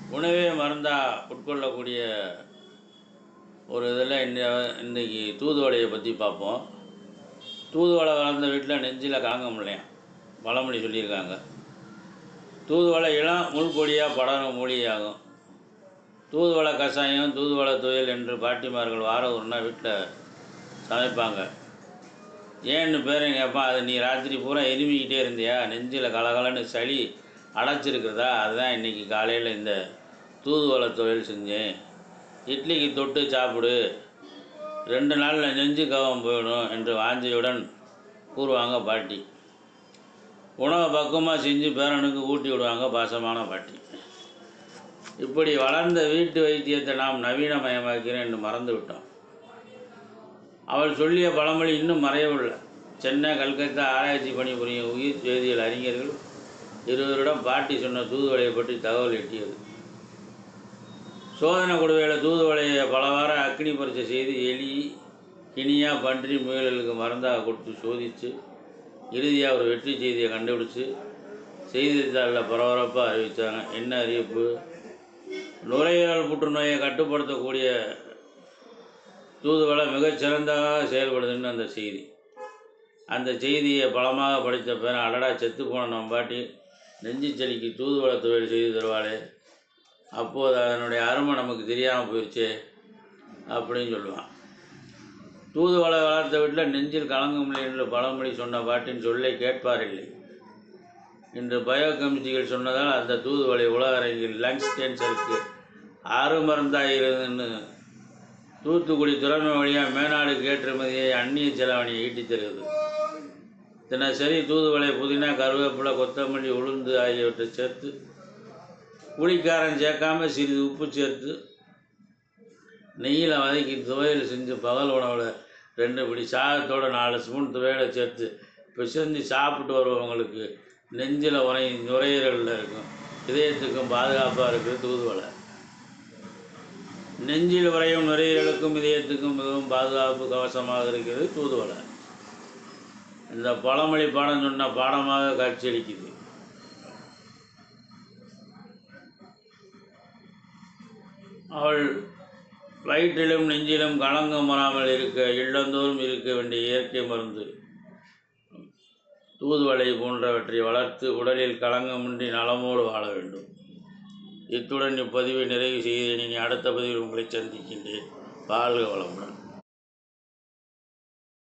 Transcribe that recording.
உணவே மருந்தாக உட்கொள்ளக்கூடிய ஒரு இதில் இந்த இன்றைக்கி தூதுவளையை பற்றி பார்ப்போம் தூதுவளை வளர்ந்த வீட்டில் நெஞ்சில் கலங்க முடியலையாம் பழமொழி சொல்லியிருக்காங்க தூதுவளை இளம் முள்கொடியாக படரும் மூலிகையாகும் தூதுவளை கஷாயம் தூதுவளை துவையல் என்று பாட்டிமார்கள் வாரம் ஒரு நாள் வீட்டில் சமைப்பாங்க ஏன்னு பேரும் கேட்பான் அது நீ ராத்திரி பூரா எருமிக்கிட்டே இருந்தியா நெஞ்சில் கலகலன்னு சளி அடைச்சிருக்கிறதா அதுதான் இன்றைக்கி காலையில் இந்த தூதுவளை துவையல் செஞ்சேன் இட்லிக்கு தொட்டு சாப்பிடு ரெண்டு நாளில் நெஞ்சு கவம் போயிடும் என்று வாஞ்சையுடன் கூறுவாங்க பாட்டி உணவை பக்குவமாக செஞ்சு பேரனுக்கு ஊட்டி விடுவாங்க பாசமான பாட்டி இப்படி வளர்ந்த வீட்டு வைத்தியத்தை நாம் நவீனமயமாக்கிறேன் என்று மறந்து விட்டோம் அவள் சொல்லிய பழமொழி இன்னும் மறையவில்லை சென்னை கல்கத்தா ஆராய்ச்சி பணிபுரியும் உயிர் வேதியியல் அறிஞர்கள் இருவரிடம் பாட்டி சொன்ன தூதுவளையை பற்றி தகவல் எட்டியது சோதனை கொடுவையில் தூதுவளையை பல வாரம் அக்னி பரிச்சை செய்து எலி கினியா பன்றி முயல்களுக்கு மருந்தாக கொடுத்து சோதித்து இறுதியாக ஒரு வெற்றி செய்தியை கண்டுபிடிச்சு செய்தித்தாளில் பரபரப்பாக அறிவித்தாங்க என்ன அறிவிப்பு நுரையீரல் புற்றுநோயை கட்டுப்படுத்தக்கூடிய தூதுவளை மிகச்சிறந்ததாக செயல்படுதுன்னு அந்த செய்தி அந்த செய்தியை பலமாக படித்த பேர் அடடா செத்து போன நம்ம பாட்டி நெஞ்சு சளிக்கு தூதுவளை தொழில் செய்து தருவாளே அப்போது அதனுடைய அருமை நமக்கு தெரியாமல் போயிடுச்சே அப்படின்னு சொல்லுவான் தூதுவளை வளர்த்த வீட்டில் நெஞ்சில் கலங்கமில்லை என்று பழமொழி சொன்ன பாட்டின் சொல்லை கேட்பார் இல்லை இன்று பயோ கெமிஸ்ட்ரிகள் சொன்னதால் அந்த தூதுவளை உலக அரங்கில் லங்ஸ் கேன்சருக்கு ஆறு மருந்தாக இருந்துன்னு தூத்துக்குடி துறைமுக வழியாக மேனாடுக்கு ஏற்றுமதியை அந்நிய செலவணியை ஈட்டித் தருகிறது தினசரி தூதுவளை புதினா கருவேப்பிலை கொத்தமல்லி உளுந்து ஆகியவற்றை சேர்த்து புளிக்காரம் சேர்க்காம சிறிது உப்பு சேர்த்து நெய்யில் வதக்கி துவையல் செஞ்சு பகல் உணவில் ரெண்டு பிடி சாதத்தோட நாலு ஸ்பூன் துவையலை சேர்த்து பிசைஞ்சு சாப்பிட்டு வருவவங்களுக்கு நெஞ்சில் உரை நுரையீரலில் இருக்கும் இதயத்துக்கும் பாதுகாப்பாக இருக்குது தூதுவளை நெஞ்சில் உறையும் நுரையீரலுக்கும் இதயத்துக்கும் மிகவும் பாதுகாப்பு கவசமாக இருக்கிறது தூதுவளை இந்த பழமொழி பாடம் சொன்ன பாடமாக காட்சியளிக்குது அவள் வயிற்றிலும் நெஞ்சிலும் களங்கம் வராமல் இருக்க இல்லந்தோறும் இருக்க வேண்டிய இயற்கை மருந்து தூதுவளை போன்றவற்றை வளர்த்து உடலில் களங்கமின்றி நலமோடு வாழ வேண்டும் இத்துடன் இப்பதிவை நிறைவு செய்கிறேன் இனி அடுத்த பதிவில் உங்களை சந்திக்கின்றேன் வாழ்க வளமுடன்